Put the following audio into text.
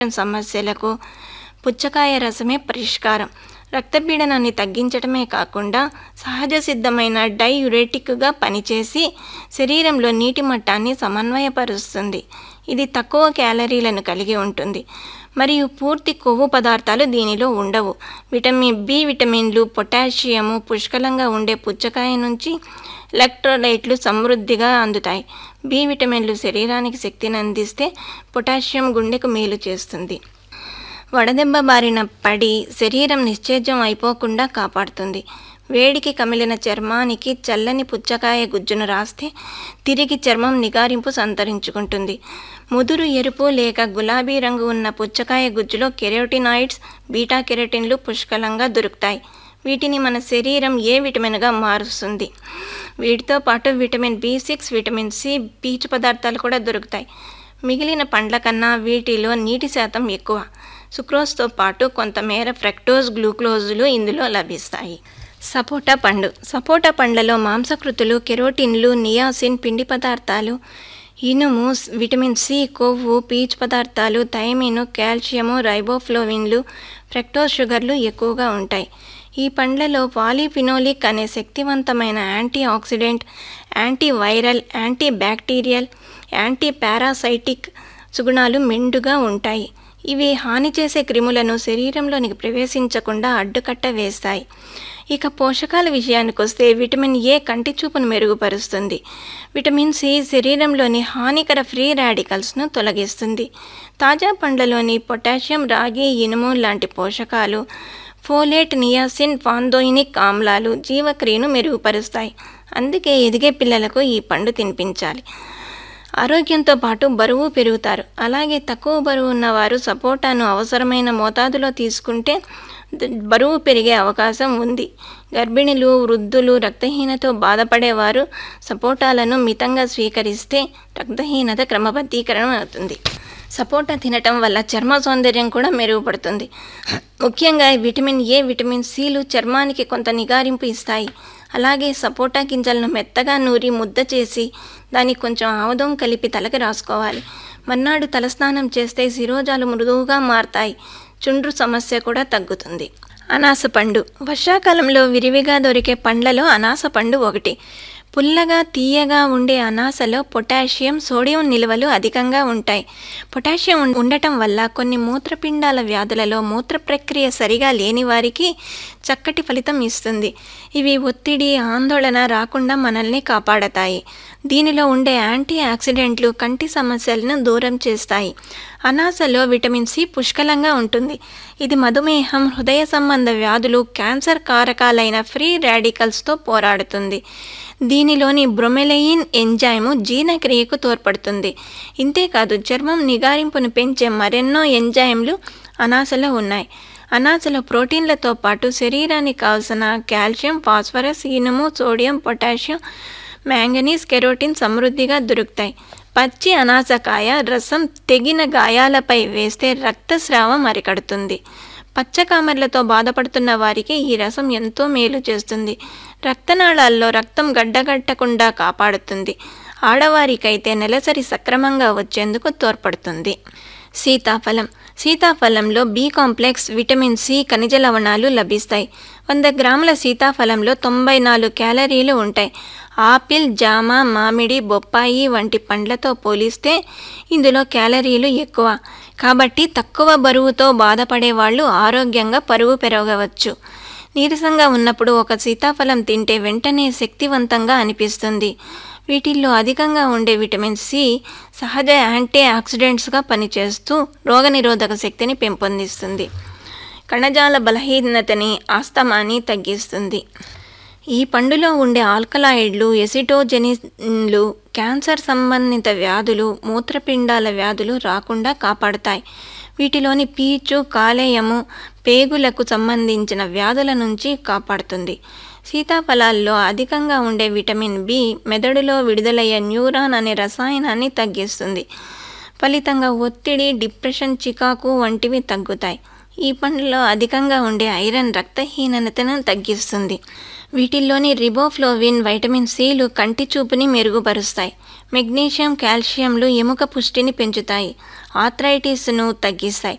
సమస్యలకు పుచ్చకాయ రసమే పరిష్కారం రక్తపీడనాన్ని తగ్గించడమే కాకుండా సహజ సిద్ధమైన డైయురేటిక్గా పనిచేసి శరీరంలో నీటి మట్టాన్ని సమన్వయపరుస్తుంది ఇది తక్కువ క్యాలరీలను కలిగి ఉంటుంది మరియు పూర్తి కొవ్వు పదార్థాలు దీనిలో ఉండవు విటమిన్ బి విటమిన్లు పొటాషియము పుష్కలంగా ఉండే పుచ్చకాయ నుంచి ఎలక్ట్రోలైట్లు సమృద్ధిగా అందుతాయి బి విటమిన్లు శరీరానికి శక్తిని అందిస్తే పొటాషియం గుండెకు మేలు చేస్తుంది వడదెబ్బ బారిన పడి శరీరం నిశ్చేజం అయిపోకుండా కాపాడుతుంది వేడికి కమిలిన చర్మానికి చల్లని పుచ్చకాయ గుజ్జును రాస్తే తిరిగి చర్మం నిగారింపు సంతరించుకుంటుంది ముదురు ఎరుపు లేక గులాబీ రంగు ఉన్న పుచ్చకాయ గుజ్జులో కెరోటినాయిడ్స్ బీటా కెరోటిన్లు పుష్కలంగా దొరుకుతాయి వీటిని మన శరీరం ఏ విటమిన్గా మారుస్తుంది వీటితో పాటు vitamin B six vitamin C పీచు పదార్థాలు కూడా దొరుకుతాయి మిగిలిన పండ్ల కన్నా వీటిలో నీటి శాతం ఎక్కువ సుక్రోజ్తో పాటు కొంతమేర ఫ్రక్టోజ్ గ్లూకోజులు ఇందులో లభిస్తాయి సపోటా పండు సపోటా పండ్లలో మాంసకృతులు కెరోటిన్లు నియాసిన్ పిండి పదార్థాలు ఇనుము విటమిన్ సి కొవ్వు పీచు పదార్థాలు థైమిను కాల్షియము రైబోఫ్లోవిన్లు ఫ్రక్టోజ్ షుగర్లు ఎక్కువగా ఉంటాయి ఈ పండ్లలో పాలిఫినోలిక్ అనే శక్తివంతమైన antioxidant antiviral antibacterial antiparasitic సుగుణాలు మెండుగా ఉంటాయి ఇవి హాని చేసే క్రిములను శరీరంలోనికి ప్రవేశించకుండా అడ్డుకట్ట వేస్తాయి ఇక పోషకాల విషయానికి వస్తే విటమిన్ ఏ కంటి చూపును మెరుగుపరుస్తుంది విటమిన్ సి శరీరంలోని హానికర ఫ్రీ రాడికల్స్ను తొలగిస్తుంది తాజా పండ్లలోని పొటాషియం రాగి ఇనుము లాంటి పోషకాలు ఫోలేట్ నియాసిన్ ఫాందోయినిక్ ఆమ్లాలు జీవక్రియను మెరుగుపరుస్తాయి అందుకే ఎదిగే పిల్లలకు ఈ పండు తినిపించాలి ఆరోగ్యంతో పాటు బరువు పెరుగుతారు అలాగే తక్కువ బరువు ఉన్నవారు సపోటాను అవసరమైన మోతాదులో తీసుకుంటే ద- బరువు పెరిగే అవకాశం ఉంది గర్భిణులు వృద్ధులు రక్తహీనతో బాధపడేవారు సపోటాలను మితంగా స్వీకరిస్తే రక్తహీనత క్రమబద్ధీకరణ అవుతుంది సపోటా తినటం వల్ల చర్మ సౌందర్యం కూడా మెరుగుపడుతుంది ముఖ్యంగా విటమిన్ ఏ విటమిన్ సిలు చర్మానికి కొంత నిగారింపు ఇస్తాయి అలాగే సపోటా గింజలను మెత్తగా నూరి ముద్ద చేసి దానికి కొంచెం ఆముదం కలిపి తలకి రాసుకోవాలి మర్నాడు తలస్నానం చేస్తే శిరోజాలు మృదువుగా మారతాయి చుండ్రు సమస్య కూడా తగ్గుతుంది అనాస పండు వర్షాకాలంలో విరివిగా దొరికే పండ్లలో అనాస పండు ఒకటి పుల్లగా తీయగా ఉండే అనాసలో పొటాషియం సోడియం నిల్వలు అధికంగా ఉంటాయి పొటాషియం ఉం- ఉండటం వల్ల కొన్ని మూత్రపిండాల వ్యాధులలో మూత్ర ప్రక్రియ సరిగా లేని వారికి చక్కటి ఫలితం ఇస్తుంది ఇవి ఒత్తిడి ఆందోళన రాకుండా మనల్ని కాపాడతాయి దీనిలో ఉండే యాంటీ ఆక్సిడెంట్లు కంటి సమస్యలను దూరం చేస్తాయి అనాసలో విటమిన్ సి పుష్కలంగా ఉంటుంది ఇది మధుమేహం హృదయ సంబంధ వ్యాధులు క్యాన్సర్ కారకాలైన ఫ్రీ రాడికల్స్తో పోరాడుతుంది దీనిలోని బ్రొమెలయిన్ ఎంజైము జీర్ణక్రియకు తోడ్పడుతుంది ఇంతేకాదు చర్మం నిగారింపును పెంచే మరెన్నో ఎంజైమ్లు అనాసలో ఉన్నాయి అనాసలో ప్రోటీన్లతో పాటు శరీరానికి కావలసిన కాల్షియం ఫాస్ఫరస్ ఇనుము సోడియం పొటాషియం మ్యాంగనీస్ కెరోటిన్ సమృద్ధిగా దొరుకుతాయి పచ్చి అనాసకాయ రసం తెగిన గాయాలపై వేస్తే రక్తస్రావం అరికడుతుంది పచ్చకామెర్లతో బాధపడుతున్న వారికి ఈ రసం ఎంతో మేలు చేస్తుంది రక్తనాళాల్లో రక్తం గడ్డగట్టకుండా కాపాడుతుంది ఆడవారికైతే నెలసరి సక్రమంగా వచ్చేందుకు తోడ్పడుతుంది సీతాఫలం సీతాఫలంలో బి కాంప్లెక్స్ విటమిన్ సి ఖనిజ లవణాలు లభిస్తాయి వంద గ్రాముల సీతాఫలంలో తొంభై నాలుగు క్యాలరీలు ఉంటాయి ఆపిల్ జామ మామిడి బొప్పాయి వంటి పండ్లతో పోలిస్తే ఇందులో క్యాలరీలు ఎక్కువ కాబట్టి తక్కువ బరువుతో బాధపడే వాళ్ళు ఆరోగ్యంగా పరుగు పెరగవచ్చు నీరసంగా ఉన్నప్పుడు ఒక సీతాఫలం తింటే వెంటనే శక్తివంతంగా అనిపిస్తుంది వీటిల్లో అధికంగా ఉండే విటమిన్ సి సహజ యాంటీ ఆక్సిడెంట్స్గా పనిచేస్తూ రోగనిరోధక శక్తిని పెంపొందిస్తుంది కణజాల బలహీనతని ఆస్తమాని తగ్గిస్తుంది ఈ పండులో ఉండే ఆల్కలాయిడ్లు ఎసిటోజెనిన్లు క్యాన్సర్ సంబంధిత వ్యాధులు మూత్రపిండాల వ్యాధులు రాకుండా కాపాడుతాయి వీటిలోని పీచు కాలేయము పేగులకు సంబంధించిన వ్యాధుల నుంచి కాపాడుతుంది సీతాఫలాల్లో అధికంగా ఉండే విటమిన్ బి మెదడులో విడుదలయ్యే న్యూరాన్ అనే రసాయనాన్ని తగ్గిస్తుంది ఫలితంగా ఒత్తిడి డిప్రెషన్ చికాకు వంటివి తగ్గుతాయి ఈ పండ్లలో అధికంగా ఉండే ఐరన్ రక్తహీనతను తగ్గిస్తుంది వీటిల్లోని రిబోఫ్లోవిన్ వైటమిన్ సిలు కంటి చూపుని మెరుగుపరుస్తాయి మెగ్నీషియం కాల్షియంలు ఎముక పుష్టిని పెంచుతాయి ఆథరైటిస్ను తగ్గిస్తాయి